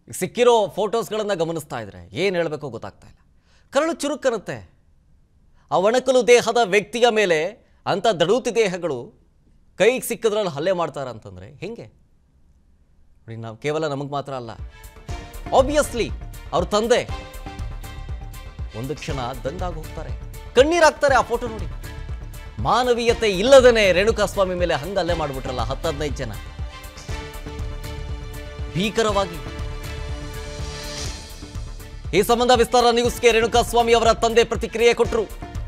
ಸಿಕ್ಕಿರೋ ಫೋಟೋಸ್ಗಳನ್ನು ಗಮನಿಸ್ತಾ ಇದ್ರೆ ಏನು ಹೇಳಬೇಕೋ ಗೊತ್ತಾಗ್ತಾ ಇಲ್ಲ ಕರಳು ಚುರುಕರುತ್ತೆ ಆ ಒಣಕಲು ದೇಹದ ವ್ಯಕ್ತಿಯ ಮೇಲೆ ಅಂಥ ದಡೂತಿ ದೇಹಗಳು ಕೈಗೆ ಸಿಕ್ಕದ್ರಲ್ಲಿ ಹಲ್ಲೆ ಮಾಡ್ತಾರೆ ಅಂತಂದರೆ ಹೆಂಗೆ ನೋಡಿ ನಾವು ಕೇವಲ ನಮಗೆ ಮಾತ್ರ ಅಲ್ಲ ಆಬ್ವಿಯಸ್ಲಿ ಅವ್ರ ತಂದೆ ಒಂದು ಕ್ಷಣ ದಂಗಾಗಿ ಹೋಗ್ತಾರೆ ಕಣ್ಣೀರಾಗ್ತಾರೆ ಆ ಫೋಟೋ ನೋಡಿ ಮಾನವೀಯತೆ ಇಲ್ಲದೇನೆ ರೇಣುಕಾಸ್ವಾಮಿ ಮೇಲೆ ಹಂಗ ಹಲ್ಲೆ ಮಾಡ್ಬಿಟ್ರಲ್ಲ ಹತ್ತು ಹದಿನೈದು ಜನ ಭೀಕರವಾಗಿ ಈ ಸಂಬಂಧ ವಿಸ್ತಾರ ನ್ಯೂಸ್ಗೆ ರೇಣುಕಾಸ್ವಾಮಿ ಅವರ ತಂದೆ ಪ್ರತಿಕ್ರಿಯೆ ಕೊಟ್ಟರು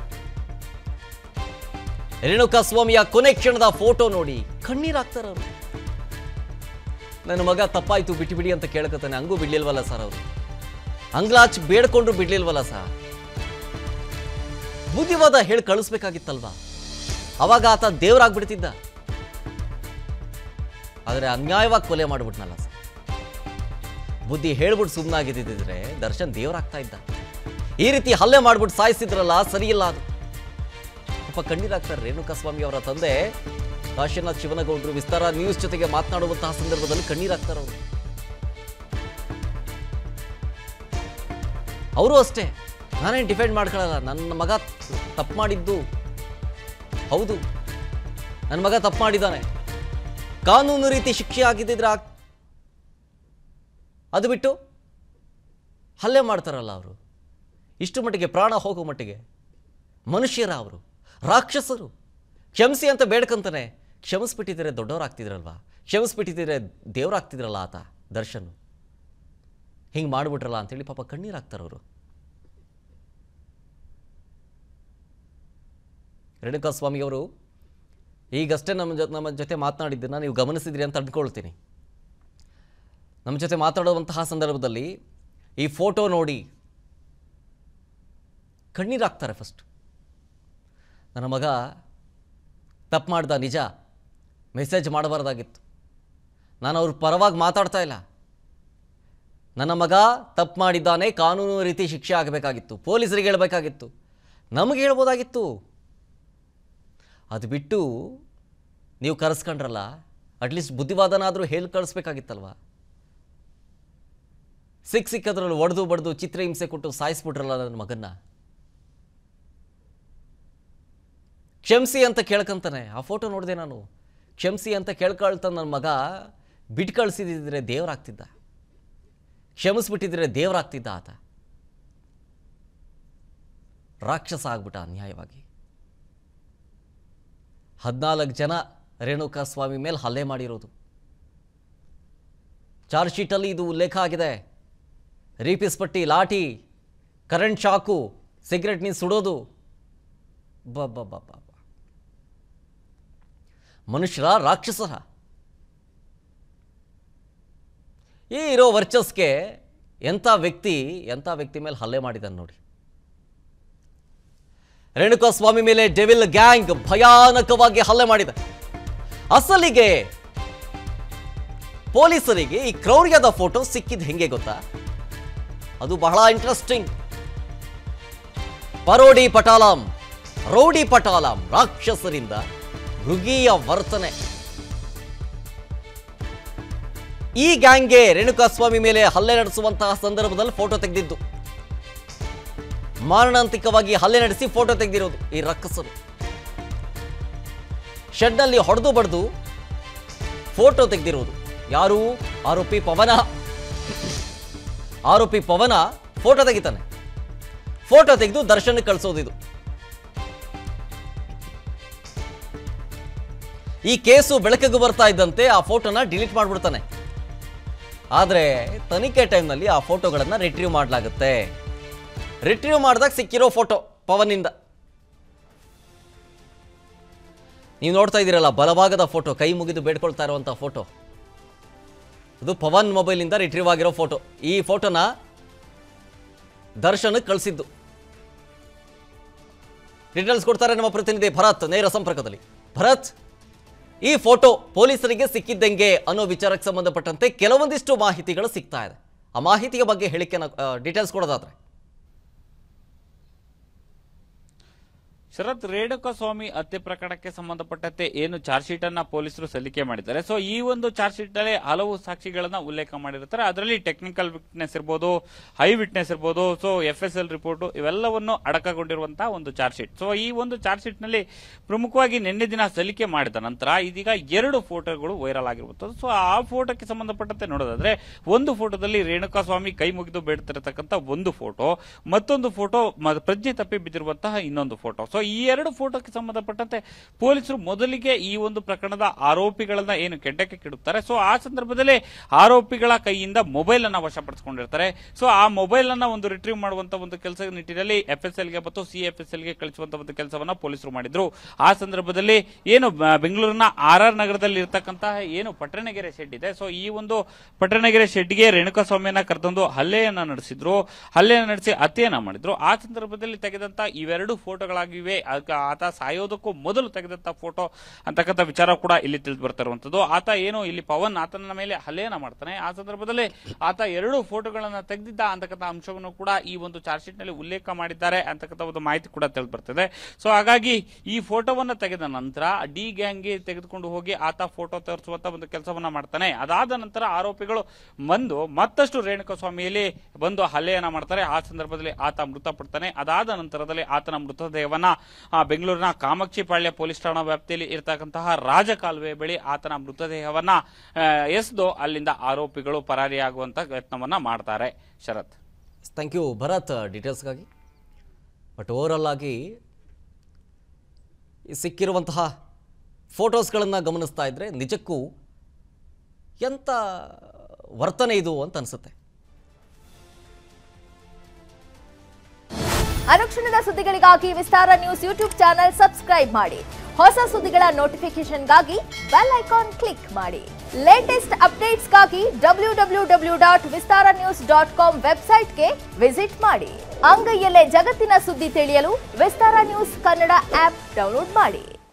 ರೇಣುಕಾಸ್ವಾಮಿಯ ಕೊನೆ ಕ್ಷಣದ ಫೋಟೋ ನೋಡಿ ಕಣ್ಣೀರಾಗ್ತಾರ ಅವರು ನನ್ನ ಮಗ ತಪ್ಪಾಯ್ತು ಬಿಟ್ಟು ಬಿಡಿ ಅಂತ ಕೇಳ್ಕೊತಾನೆ ಹಂಗೂ ಬಿಡ್ಲಿಲ್ವಲ್ಲ ಸರ್ ಅವರು ಅಂಗ್ಲಾಚ್ ಬೇಡ್ಕೊಂಡ್ರು ಬಿಡ್ಲಿಲ್ವಲ್ಲ ಸರ್ ಬುದ್ಧಿವಾದ ಹೇಳಿ ಕಳಿಸ್ಬೇಕಾಗಿತ್ತಲ್ವಾ ಅವಾಗ ಆತ ದೇವರಾಗ್ಬಿಡ್ತಿದ್ದ ಆದರೆ ಅನ್ಯಾಯವಾಗಿ ಕೊಲೆ ಮಾಡಿಬಿಟ್ನಲ್ಲ ಸರ್ ಬುದ್ಧಿ ಹೇಳ್ಬಿಟ್ಟು ಸುಮ್ಮನಾಗಿದ್ದಿದ್ರೆ ದರ್ಶನ್ ದೇವರಾಗ್ತಾ ಇದ್ದ ಈ ರೀತಿ ಹಲ್ಲೆ ಮಾಡ್ಬಿಟ್ಟು ಸಾಯಿಸಿದ್ರಲ್ಲ ಸರಿಯಿಲ್ಲ ಅದು ಪಾಪ ಕಣ್ಣೀರಾಗ್ತಾರೆ ರೇಣುಕಾಸ್ವಾಮಿ ಅವರ ತಂದೆ ಕಾಶಿನಾಥ್ ಶಿವನಗೌಡರು ವಿಸ್ತಾರ ನ್ಯೂಸ್ ಜೊತೆಗೆ ಮಾತನಾಡುವಂತಹ ಸಂದರ್ಭದಲ್ಲಿ ಕಣ್ಣೀರಾಗ್ತಾರೆ ಅವರು ಅವರು ಅಷ್ಟೇ ನಾನೇನು ಡಿಫೆಂಡ್ ಮಾಡ್ಕೊಳ್ಳಲ್ಲ ನನ್ನ ಮಗ ತಪ್ಪು ಮಾಡಿದ್ದು ಹೌದು ನನ್ನ ಮಗ ತಪ್ಪು ಮಾಡಿದ್ದಾನೆ ಕಾನೂನು ರೀತಿ ಶಿಕ್ಷೆ ಆಗಿದ್ದಿದ್ರೆ ಆಗ್- ಅದು ಬಿಟ್ಟು ಹಲ್ಲೆ ಮಾಡ್ತಾರಲ್ಲ ಅವರು ಇಷ್ಟು ಮಟ್ಟಿಗೆ ಪ್ರಾಣ ಹೋಗೋ ಮಟ್ಟಿಗೆ ಮನುಷ್ಯರ ಅವರು ರಾಕ್ಷಸರು ಕ್ಷಮಿಸಿ ಅಂತ ಬೇಡ್ಕಂತಾನೆ ಕ್ಷಮಿಸ್ಬಿಟ್ಟಿದ್ರೆ ದೊಡ್ಡವರಾಗ್ತಿದ್ರಲ್ವಾ ಕ್ಷಮಿಸ್ಬಿಟ್ಟಿದ್ರೆ ದೇವರಾಗ್ತಿದ್ರಲ್ಲ ಆತ ದರ್ಶನ್ ಹಿಂಗೆ ಮಾಡ್ಬಿಟ್ರಲ್ಲ ಅಂತೇಳಿ ಪಾಪ ಕಣ್ಣೀರಾಗ್ತಾರೆ ಅವರು ರೇಣುಕಾಸ್ವಾಮಿ ಅವರು ಈಗಷ್ಟೇ ನಮ್ಮ ಜೊ ನಮ್ಮ ಜೊತೆ ಮಾತನಾಡಿದ್ದನ್ನು ನೀವು ಗಮನಿಸಿದ್ರಿ ಅಂತ ಅಂದ್ಕೊಳ್ತೀನಿ ನಮ್ಮ ಜೊತೆ ಮಾತಾಡುವಂತಹ ಸಂದರ್ಭದಲ್ಲಿ ಈ ಫೋಟೋ ನೋಡಿ ಕಣ್ಣೀರಾಗ್ತಾರೆ ಫಸ್ಟ್ ನನ್ನ ಮಗ ತಪ್ಪು ಮಾಡ್ದ ನಿಜ ಮೆಸೇಜ್ ಮಾಡಬಾರ್ದಾಗಿತ್ತು ನಾನು ಅವ್ರ ಪರವಾಗಿ ಮಾತಾಡ್ತಾ ಇಲ್ಲ ನನ್ನ ಮಗ ತಪ್ಪು ಮಾಡಿದ್ದಾನೆ ಕಾನೂನು ರೀತಿ ಶಿಕ್ಷೆ ಆಗಬೇಕಾಗಿತ್ತು ಪೊಲೀಸರಿಗೆ ಹೇಳಬೇಕಾಗಿತ್ತು ನಮಗೆ ಹೇಳ್ಬೋದಾಗಿತ್ತು ಅದು ಬಿಟ್ಟು ನೀವು ಕರೆಸ್ಕೊಂಡ್ರಲ್ಲ ಅಟ್ಲೀಸ್ಟ್ ಬುದ್ಧಿವಾದನಾದರೂ ಹೇಳಿ ಕಳಿಸ್ಬೇಕಾಗಿತ್ತಲ್ವ ಸಿಕ್ ಸಿಕ್ಕದ್ರಲ್ಲಿ ಒಡೆದು ಬಡ್ದು ಚಿತ್ರಹಿಂಸೆ ಕೊಟ್ಟು ಸಾಯಿಸ್ಬಿಟ್ರಲ್ಲ ನನ್ನ ಮಗನ್ನ ಕ್ಷಮಿಸಿ ಅಂತ ಕೇಳ್ಕೊಂತಾನೆ ಆ ಫೋಟೋ ನೋಡಿದೆ ನಾನು ಕ್ಷಮಿಸಿ ಅಂತ ಕೇಳ್ಕೊಳ್ತಾ ನನ್ನ ಮಗ ಬಿಟ್ಟು ಕಳಿಸಿದ್ರೆ ದೇವರಾಗ್ತಿದ್ದ ಕ್ಷಮಿಸ್ಬಿಟ್ಟಿದ್ರೆ ದೇವರಾಗ್ತಿದ್ದ ಆತ ರಾಕ್ಷಸ ಆಗ್ಬಿಟ್ಟ ಅನ್ಯಾಯವಾಗಿ ಹದಿನಾಲ್ಕು ಜನ ರೇಣುಕಾ ಸ್ವಾಮಿ ಮೇಲೆ ಹಲ್ಲೆ ಮಾಡಿರೋದು ಚಾರ್ಜ್ ಶೀಟಲ್ಲಿ ಇದು ಉಲ್ಲೇಖ ಆಗಿದೆ ರೀಪಿಸ್ ಪಟ್ಟಿ ಲಾಠಿ ಕರೆಂಟ್ ಶಾಕು ಸಿಗರೆಟ್ ನೀನು ಸುಡೋದು ಬಬ್ಬ ಬಬ್ಬ ಮನುಷ್ಯರ ರಾಕ್ಷಸರ ಈ ಇರೋ ವರ್ಚಸ್ಗೆ ಎಂಥ ವ್ಯಕ್ತಿ ಎಂಥ ವ್ಯಕ್ತಿ ಮೇಲೆ ಹಲ್ಲೆ ಮಾಡಿದ್ದಾನೆ ನೋಡಿ ರೇಣುಕಾಸ್ವಾಮಿ ಮೇಲೆ ಡೆವಿಲ್ ಗ್ಯಾಂಗ್ ಭಯಾನಕವಾಗಿ ಹಲ್ಲೆ ಮಾಡಿದೆ ಅಸಲಿಗೆ ಪೊಲೀಸರಿಗೆ ಈ ಕ್ರೌರ್ಯದ ಫೋಟೋ ಸಿಕ್ಕಿದ್ ಹೆಂಗೆ ಗೊತ್ತಾ ಅದು ಬಹಳ ಇಂಟ್ರೆಸ್ಟಿಂಗ್ ಪರೋಡಿ ಪಟಾಲಂ ರೌಡಿ ಪಟಾಲಂ ರಾಕ್ಷಸರಿಂದ ಮೃಗೀಯ ವರ್ತನೆ ಈ ಗ್ಯಾಂಗ್ಗೆ ರೇಣುಕಾಸ್ವಾಮಿ ಮೇಲೆ ಹಲ್ಲೆ ನಡೆಸುವಂತಹ ಸಂದರ್ಭದಲ್ಲಿ ಫೋಟೋ ತೆಗೆದಿದ್ದು ಮಾರಣಾಂತಿಕವಾಗಿ ಹಲ್ಲೆ ನಡೆಸಿ ಫೋಟೋ ತೆಗೆದಿರೋದು ಈ ರಕ್ಕಸರು ಶೆಡ್ನಲ್ಲಿ ಹೊಡೆದು ಬಡ್ದು ಫೋಟೋ ತೆಗೆದಿರೋದು ಯಾರು ಆರೋಪಿ ಪವನ ಆರೋಪಿ ಪವನ ಫೋಟೋ ತೆಗಿತಾನೆ ಫೋಟೋ ತೆಗೆದು ದರ್ಶನಕ್ಕೆ ಕಳಿಸೋದು ಇದು ಈ ಕೇಸು ಬೆಳಕಿಗೆ ಬರ್ತಾ ಇದ್ದಂತೆ ಆ ಫೋಟೋನ ಡಿಲೀಟ್ ಮಾಡಿಬಿಡ್ತಾನೆ ಆದರೆ ತನಿಖೆ ಟೈಮ್ನಲ್ಲಿ ಆ ಫೋಟೋಗಳನ್ನು ರಿಟ್ರೀವ್ ಮಾಡಲಾಗುತ್ತೆ ರಿಟ್ರೀವ್ ಮಾಡಿದಾಗ ಸಿಕ್ಕಿರೋ ಫೋಟೋ ಪವನ್ನಿಂದ ನೀವು ನೋಡ್ತಾ ಇದ್ದೀರಲ್ಲ ಬಲಭಾಗದ ಫೋಟೋ ಕೈ ಮುಗಿದು ಬೇಡ್ಕೊಳ್ತಾ ಇರುವಂಥ ಫೋಟೋ ಇದು ಪವನ್ ಮೊಬೈಲಿಂದ ರಿಟ್ರೀವ್ ಆಗಿರೋ ಫೋಟೋ ಈ ಫೋಟೋನ ದರ್ಶನಕ್ಕೆ ಕಳಿಸಿದ್ದು ಡೀಟೇಲ್ಸ್ ಕೊಡ್ತಾರೆ ನಮ್ಮ ಪ್ರತಿನಿಧಿ ಭರತ್ ನೇರ ಸಂಪರ್ಕದಲ್ಲಿ ಭರತ್ ಈ ಫೋಟೋ ಪೊಲೀಸರಿಗೆ ಸಿಕ್ಕಿದ್ದಂಗೆ ಅನ್ನೋ ವಿಚಾರಕ್ಕೆ ಸಂಬಂಧಪಟ್ಟಂತೆ ಕೆಲವೊಂದಿಷ್ಟು ಮಾಹಿತಿಗಳು ಸಿಗ್ತಾ ಇದೆ ಆ ಮಾಹಿತಿಯ ಬಗ್ಗೆ ಹೇಳಿಕೆನ ಡೀಟೇಲ್ಸ್ ಕೊಡೋದಾದ್ರೆ ಶರತ್ ರೇಣುಕಾ ಸ್ವಾಮಿ ಹತ್ಯೆ ಪ್ರಕರಣಕ್ಕೆ ಸಂಬಂಧಪಟ್ಟಂತೆ ಏನು ಚಾರ್ಜ್ ಶೀಟ್ ಅನ್ನ ಪೊಲೀಸರು ಸಲ್ಲಿಕೆ ಮಾಡಿದ್ದಾರೆ ಸೊ ಈ ಒಂದು ಚಾರ್ಜ್ ಶೀಟ್ ನಲ್ಲಿ ಹಲವು ಸಾಕ್ಷಿಗಳನ್ನ ಉಲ್ಲೇಖ ಮಾಡಿರ್ತಾರೆ ಅದರಲ್ಲಿ ಟೆಕ್ನಿಕಲ್ ವಿಟ್ನೆಸ್ ಇರ್ಬೋದು ಹೈ ವಿಟ್ನೆಸ್ ಇರ್ಬೋದು so F S L report ಇವೆಲ್ಲವನ್ನು ಅಡಕಗೊಂಡಿರುವಂತಹ ಒಂದು ಚಾರ್ಜ್ ಶೀಟ್ ಸೊ ಈ ಒಂದು ಚಾರ್ಜ್ ಶೀಟ್ ನಲ್ಲಿ ಪ್ರಮುಖವಾಗಿ ನಿನ್ನೆ ದಿನ ಸಲ್ಲಿಕೆ ಮಾಡಿದ ನಂತರ ಇದೀಗ ಎರಡು ಫೋಟೋಗಳು ವೈರಲ್ ಆಗಿರುವಂತದ್ದು ಸೊ ಆ ಫೋಟೋಕ್ಕೆ ಸಂಬಂಧಪಟ್ಟಂತೆ ನೋಡೋದಾದ್ರೆ ಒಂದು ಫೋಟೋದಲ್ಲಿ ರೇಣುಕಾ ಸ್ವಾಮಿ ಕೈ ಮುಗಿದು ಬೇಡ್ತಿರತಕ್ಕಂತ ಒಂದು ಫೋಟೋ ಮತ್ತೊಂದು ಫೋಟೋ ಮ- ಪ್ರಜ್ಞೆ ತಪ್ಪಿ ಬಿದ್ದಿರುವಂತಹ ಇನ್ನೊಂದು ಫೋಟೋ ಸೊ ಈ ಎರಡು ಫೋಟೋಕ್ಕೆ ಸಂಬಂಧಪಟ್ಟಂತೆ ಪೊಲೀಸರು ಮೊದಲಿಗೆ ಈ ಒಂದು ಪ್ರಕರಣದ ಆರೋಪಿಗಳನ್ನ ಏನು ಕೆಡ್ಡಕ್ಕೆ ಕಿಡುತ್ತಾರೆ ಸೊ ಆ ಸಂದರ್ಭದಲ್ಲಿ ಆರೋಪಿಗಳ ಕೈಯಿಂದ ಮೊಬೈಲ್ ಅನ್ನ ವಶಪಡಿಸಿಕೊಂಡಿರ್ತಾರೆ ಸೊ ಆ ಮೊಬೈಲ್ ಅನ್ನ ಒಂದು ರಿಟ್ರೀವ್ ಮಾಡುವಂತ ಒಂದು ಕೆಲಸ ನಿಟ್ಟಿನಲ್ಲಿ ಎಫ್ ಎಸ್ ಎಲ್ ಗೆ ಮತ್ತು ಸಿ ಎಫ್ ಎಸ್ ಎಲ್ ಗೆ ಕಳಿಸುವಂತ ಒಂದು ಕೆಲಸವನ್ನ ಪೊಲೀಸರು ಮಾಡಿದ್ರು ಆ ಸಂದರ್ಭದಲ್ಲಿ ಏನು ಬ- ಬೆಂಗಳೂರಿನ ಆರ್ ಆರ್ ನಗರದಲ್ಲಿ ಇರತಕ್ಕಂತಹ ಏನು ಪಟ್ಟಣಗೆರೆ ಶೆಡ್ ಇದೆ ಸೊ ಈ ಒಂದು ಪಟ್ಟಣಗೆರೆ ಶೆಡ್ಗೆ ರೇಣುಕಾ ಸ್ವಾಮಿಯನ್ನ ಕರೆತಂದು ಹಲ್ಲೆಯನ್ನ ನಡೆಸಿದ್ರು ಹಲ್ಲೆಯನ್ನ ನಡೆಸಿ ಹತ್ಯೆಯನ್ನ ಮಾಡಿದ್ರು ಆ ಸಂದರ್ಭದಲ್ಲಿ ತೆಗೆದಂತ ಇವೆರಡು ಫೋಟೋಗಳಾಗಿವೆ ಅದಕ್ಕೆ ಆತ ಸಾಯೋದಕ್ಕೂ ಮೊದಲು ತೆಗೆದಂತ ಫೋಟೋ ಅಂತಕ್ಕಂಥ ವಿಚಾರ ಕೂಡ ಇಲ್ಲಿ ತಿಳಿದು ಬರ್ತಾ ಇರುವಂತದ್ದು ಆತ ಏನು ಇಲ್ಲಿ ಪವನ್ ಆತನ ಮೇಲೆ ಹಲ್ಲೆಯನ್ನ ಮಾಡ್ತಾನೆ ಆ ಸಂದರ್ಭದಲ್ಲಿ ಆತ ಎರಡು ಫೋಟೋಗಳನ್ನ ತೆಗೆದಿದ್ದ ಅಂತಕ್ಕಂಥ ಅಂಶವನ್ನು ಕೂಡ ಈ ಒಂದು ಚಾರ್ಜ್ ಶೀಟ್ ನಲ್ಲಿ ಉಲ್ಲೇಖ ಮಾಡಿದ್ದಾರೆ ಅಂತಕ್ಕಂಥ ಒಂದು ಮಾಹಿತಿ ಕೂಡ ತಿಳಿದು ಬರ್ತಿದೆ ಸೊ ಹಾಗಾಗಿ ಈ ಫೋಟೋವನ್ನ ತೆಗೆದ ನಂತರ ಡಿ ಗ್ಯಾಂಗ್ಗೆ ತೆಗೆದುಕೊಂಡು ಹೋಗಿ ಆತ ಫೋಟೋ ತೋರಿಸುವಂತ ಒಂದು ಕೆಲಸವನ್ನ ಮಾಡ್ತಾನೆ ಅದಾದ ನಂತರ ಆರೋಪಿಗಳು ಬಂದು ಮತ್ತಷ್ಟು ರೇಣುಕಾ ಸ್ವಾಮಿಯಲ್ಲಿ ಬಂದು ಹಲ್ಲೆಯನ್ನ ಮಾಡ್ತಾರೆ ಆ ಸಂದರ್ಭದಲ್ಲಿ ಆತ ಮೃತಪಡ್ತಾನೆ ಅದಾದ ನಂತರದಲ್ಲಿ ಆತನ ಮೃತದೇಹವನ್ನ ಆ, ಬೆಂಗಳೂರಿನ ಕಾಮಾಕ್ಷಿ ಪಾಳ್ಯ ಪೊಲೀಸ್ ಠಾಣಾ ವ್ಯಾಪ್ತಿಯಲ್ಲಿ ಇರತಕ್ಕಂತಹ ರಾಜಕಾಲುವೆ ಬಳಿ ಆತನ ಮೃತದೇಹವನ್ನ ಆ, ಎಸೆದು ಅಲ್ಲಿಂದ ಆರೋಪಿಗಳು ಪರಾರಿಯಾಗುವಂತ ಯತ್ನವನ್ನ ಮಾಡ್ತಾರೆ ಶರತ್ ಥ್ಯಾಂಕ್ ಯು ಭರತ್ ಡೀಟೇಲ್ಸ್ಗಾಗಿ ಬಟ್ ಓವರಲ್ ಆಗಿ ಈ ಸಿಕ್ಕಿರುವಂತಹ ಫೋಟೋಸ್ಗಳನ್ನು ಗಮನಿಸ್ತಾ ಇದ್ದರೆ ನಿಜಕ್ಕೂ ಎಂಥ ವರ್ತನೆ ಇದು ಅಂತ ಅನಿಸುತ್ತೆ ಅನುಕ್ಷಣದ ಸುದ್ದಿಗಳಿಗಾಗಿ Vistara news YouTube channel subscribe ಮಾಡಿ ಹೊಸ ಸುದ್ದಿಗಳ ನೋಟಿಫಿಕೇಶನ್ಗಾಗಿ ಬೆಲ್ ಐಕಾನ್ ಕ್ಲಿಕ್ ಮಾಡಿ ಲೇಟೆಸ್ಟ್ ಅಪ್ಡೇಟ್ಸ್ಗಾಗಿ W W W dot Vistara news dot com ವೆಬ್ಸೈಟ್ಗೆ ವಿಸಿಟ್ ಮಾಡಿ ಅಂಗೈಯಲ್ಲೇ ಜಗತ್ತಿನ ಸುದ್ದಿ ತಿಳಿಯಲು Vistara news Kannada app download ಮಾಡಿ